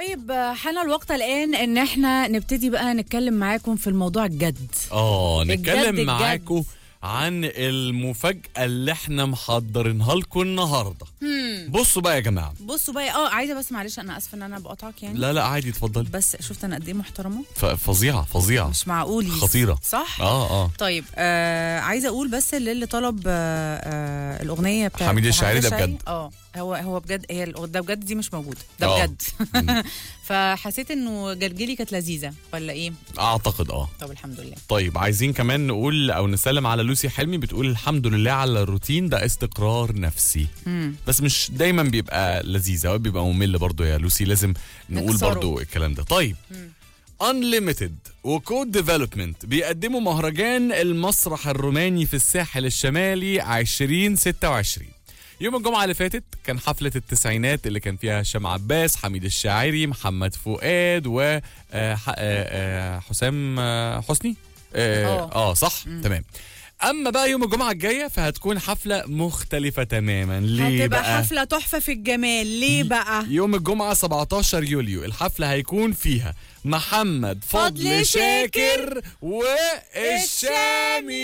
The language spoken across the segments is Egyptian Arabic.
طيب آه، حان الوقت الان ان احنا نبتدي بقى نتكلم معاكم في الموضوع الجد اه بجد نتكلم بجد. معاكم عن المفاجأة اللي احنا محضرينها لكم النهارده بصوا بقى يا جماعة بصوا بقى اه عايزه بس معلش انا اسفه ان انا بقطعك يعني لا لا عادي اتفضل بس شفت انا قد ايه محترمه ف- فظيعة فظيعة مش معقول يس. خطيرة. صح اه اه طيب آه عايزه اقول بس للي طلب آه آه الاغنيه بتاعت حميد الشاعري ده الشاعري. بجد. اه هو هو بجد هي الأغ- ده بجد دي مش موجوده ده آه. بجد فحسيت انه جرجلي كانت لذيذه ولا ايه اعتقد اه طب الحمد لله طيب عايزين كمان نقول او نسلم على لوسي حلمي بتقول الحمد لله على الروتين ده استقرار نفسي مم. بس مش دايما بيبقى لذيذ اوقات بيبقى ممل برضو يا لوسي لازم نقول نكسره. برضو الكلام ده طيب Unlimited وكود ديفلوبمنت بيقدموا مهرجان المسرح الروماني في الساحل الشمالي 2026 يوم الجمعة اللي فاتت كان حفلة التسعينات اللي كان فيها هشام عباس حميد الشاعري محمد فؤاد و آه، ح- آه، آه، حسام آه، حسني اه, آه. آه صح تمام اما بقى يوم الجمعة الجاية فهتكون حفلة مختلفة تماما ليه هتبقى بقى؟ حفله تحفه في الجمال ليه بقى يوم الجمعة 17 يوليو الحفلة هيكون فيها محمد فضل, فضل شاكر والشامي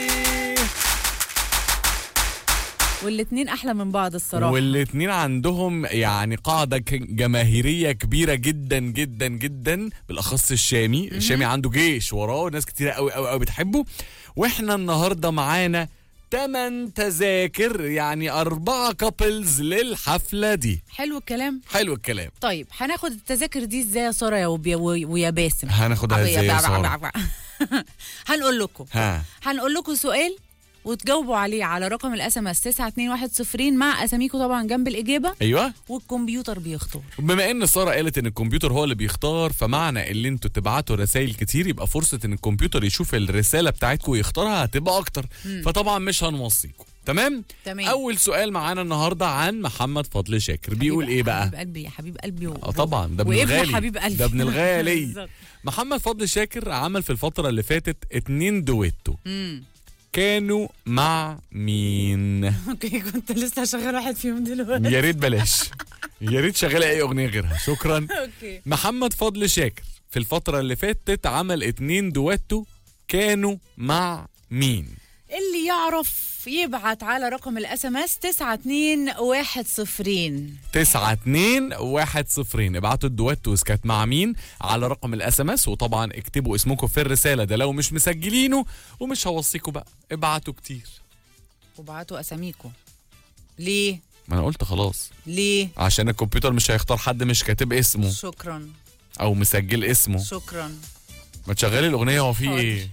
والاتنين احلى من بعض الصراحه والاتنين عندهم يعني قاعدة ك- جماهيرية كبيرة جدا جدا جدا بالأخص الشامي الشامي عنده جيش وراه ناس كتيرة قوي قوي قوي بتحبه واحنا النهاردة معانا 8 تذاكر يعني أربعة كابلز للحفلة دي حلو الكلام حلو الكلام طيب هناخد التذاكر دي ازاي يا ساره يا وبي- ويا باسم هناخدها ازاي يا سارة؟ هنقول لكم ها هنقول لكم سؤال وتجاوبوا عليه على رقم الاس ام اس 92110 مع اساميكم طبعا جنب الاجابه ايوه والكمبيوتر بيختار بما ان ساره قالت ان الكمبيوتر هو اللي بيختار فمعنى ان انتوا تبعتوا رسائل كتير يبقى فرصه ان الكمبيوتر يشوف الرساله بتاعتكم ويختارها هتبقى اكتر فطبعا مش هنوصيكم تمام تمام. اول سؤال معانا النهارده عن محمد فضل شاكر بيقول حبيب- ايه بقى حبيب قلبي يا حبيب قلبي و... اه طبعا ده ابن وابن الغالي حبيب قلبي ده ابن الغالي بالظبط. محمد فضل شاكر عمل في الفتره اللي فاتت اتنين دويتو امم كانوا مع مين اوكي كنت لسه شغال واحد فيهم دلوقتي يا ريت بلاش يا ريت شغاله اي اغنيه غيرها شكرا اوكي محمد فضل شاكر في الفترة اللي فاتت عمل اتنين دويتو كانوا مع مين؟ اللي يعرف يبعت على رقم الاس ام اس 92110 تسعة اتنين واحد صفرين ابعتوا الدويتوز كانت مع مين على رقم الاس ام اس وطبعا اكتبوا اسمكم في الرسالة ده لو مش مسجلينه ومش هوصيكوا بقى ابعتوا كتير وبعتوا اساميكم ليه ما انا قلت خلاص ليه عشان الكمبيوتر مش هيختار حد مش كاتب اسمه شكرا او مسجل اسمه شكرا ما تشغلي الاغنية هو في ايه؟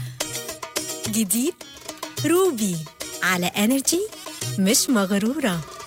جديد روبي على انرجي مش مغرورة